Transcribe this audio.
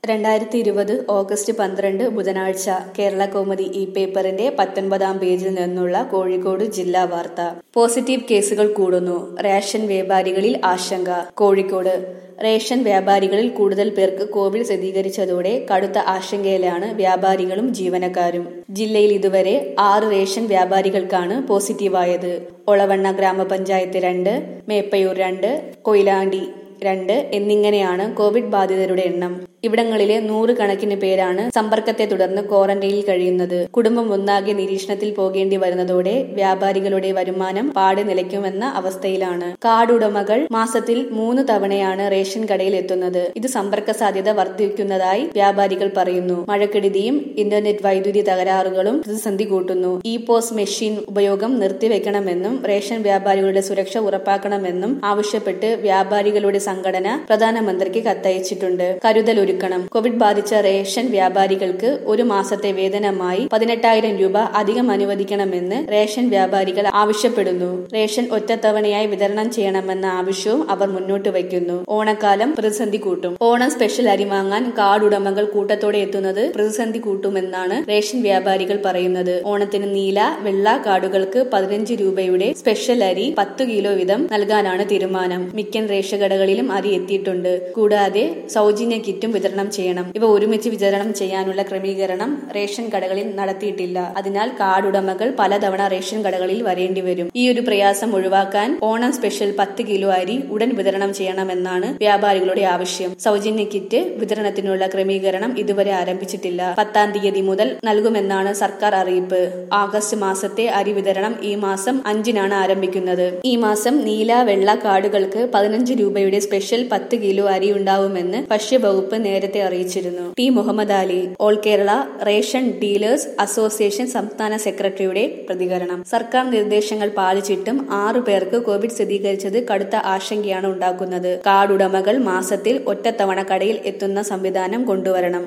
രണ്ടായിരത്തി ഇരുപത് ഓഗസ്റ്റ് പന്ത്രണ്ട് ബുധനാഴ്ച കേരള കൗമുദി ഈ പേപ്പറിന്റെ പത്തൊൻപതാം പേജിൽ നിന്നുള്ള കോഴിക്കോട് ജില്ലാ വാർത്ത പോസിറ്റീവ് കേസുകൾ കൂടുന്നു റേഷൻ വ്യാപാരികളിൽ ആശങ്ക കോഴിക്കോട് റേഷൻ വ്യാപാരികളിൽ കൂടുതൽ പേർക്ക് കോവിഡ് സ്ഥിരീകരിച്ചതോടെ കടുത്ത ആശങ്കയിലാണ് വ്യാപാരികളും ജീവനക്കാരും ജില്ലയിൽ ഇതുവരെ ആറ് റേഷൻ വ്യാപാരികൾക്കാണ് പോസിറ്റീവായത് ഒളവണ്ണ ഗ്രാമപഞ്ചായത്ത് രണ്ട് മേപ്പയൂർ രണ്ട് കൊയിലാണ്ടി രണ്ട് എന്നിങ്ങനെയാണ് കോവിഡ് ബാധിതരുടെ എണ്ണം ഇവിടങ്ങളിലെ നൂറുകണക്കിന് പേരാണ് സമ്പർക്കത്തെ തുടർന്ന് ക്വാറന്റൈനിൽ കഴിയുന്നത് കുടുംബം ഒന്നാകെ നിരീക്ഷണത്തിൽ പോകേണ്ടി വരുന്നതോടെ വ്യാപാരികളുടെ വരുമാനം പാടെ നിലയ്ക്കുമെന്ന അവസ്ഥയിലാണ് കാർഡുടമകൾ മാസത്തിൽ മൂന്ന് തവണയാണ് റേഷൻ കടയിൽ എത്തുന്നത് ഇത് സമ്പർക്ക സാധ്യത വർദ്ധിക്കുന്നതായി വ്യാപാരികൾ പറയുന്നു മഴക്കെടുതിയും ഇന്റർനെറ്റ് വൈദ്യുതി തകരാറുകളും പ്രതിസന്ധി കൂട്ടുന്നു ഇ പോസ് മെഷീൻ ഉപയോഗം നിർത്തിവെക്കണമെന്നും റേഷൻ വ്യാപാരികളുടെ സുരക്ഷ ഉറപ്പാക്കണമെന്നും ആവശ്യപ്പെട്ട് വ്യാപാരികളുടെ സംഘടന പ്രധാനമന്ത്രിക്ക് കത്തയച്ചിട്ടുണ്ട് കരുതൽ ഒരുക്കണം കോവിഡ് ബാധിച്ച റേഷൻ വ്യാപാരികൾക്ക് ഒരു മാസത്തെ വേതനമായി പതിനെട്ടായിരം രൂപ അധികം അനുവദിക്കണമെന്ന് റേഷൻ വ്യാപാരികൾ ആവശ്യപ്പെടുന്നു റേഷൻ ഒറ്റത്തവണയായി വിതരണം ചെയ്യണമെന്ന ആവശ്യവും അവർ മുന്നോട്ട് വയ്ക്കുന്നു ഓണക്കാലം പ്രതിസന്ധി കൂട്ടും ഓണം സ്പെഷ്യൽ അരി വാങ്ങാൻ കാർഡ് ഉടമകൾ കൂട്ടത്തോടെ എത്തുന്നത് പ്രതിസന്ധി കൂട്ടുമെന്നാണ് റേഷൻ വ്യാപാരികൾ പറയുന്നത് ഓണത്തിന് നീല വെള്ള കാർഡുകൾക്ക് പതിനഞ്ച് രൂപയുടെ സ്പെഷ്യൽ അരി പത്ത് കിലോ വീതം നൽകാനാണ് തീരുമാനം മിക്ക റേഷൻ കടകളിലും അരി എത്തിയിട്ടുണ്ട് കൂടാതെ സൗജന്യ കിറ്റും വിതരണം ചെയ്യണം ഇവ ഒരുമിച്ച് വിതരണം ചെയ്യാനുള്ള ക്രമീകരണം റേഷൻ കടകളിൽ നടത്തിയിട്ടില്ല അതിനാൽ കാർഡ് ഉടമകൾ പലതവണ റേഷൻ കടകളിൽ വരേണ്ടി വരും ഈ ഒരു പ്രയാസം ഒഴിവാക്കാൻ ഓണം സ്പെഷ്യൽ പത്ത് കിലോ അരി ഉടൻ വിതരണം ചെയ്യണമെന്നാണ് വ്യാപാരികളുടെ ആവശ്യം സൗജന്യ കിറ്റ് വിതരണത്തിനുള്ള ക്രമീകരണം ഇതുവരെ ആരംഭിച്ചിട്ടില്ല പത്താം തീയതി മുതൽ നൽകുമെന്നാണ് സർക്കാർ അറിയിപ്പ് ആഗസ്റ്റ് മാസത്തെ അരി വിതരണം ഈ മാസം അഞ്ചിനാണ് ആരംഭിക്കുന്നത് ഈ മാസം നീല വെള്ള കാർഡുകൾക്ക് പതിനഞ്ച് രൂപയുടെ സ്പെഷ്യൽ പത്ത് കിലോ അരി ഉണ്ടാവുമെന്ന് ഭക്ഷ്യവകുപ്പ് നേരത്തെ അറിയിച്ചിരുന്നു T Muhammad Ali all Kerala ration dealers association സംസ്ഥാന സെക്രട്ടറിയുടെ പ്രതികരണം സർക്കാർ നിർദ്ദേശങ്ങൾ പാലിച്ചിട്ടും ആറു പേർക്ക് കോവിഡ് സ്ഥിരീകരിച്ചത് കടുത്ത ആശങ്കയാണ് ഉണ്ടാക്കുന്നത് കാർഡ് ഉടമകൾ മാസത്തിൽ ഒറ്റത്തവണ കടയിൽ എത്തുന്ന സംവിധാനം കൊണ്ടുവരണം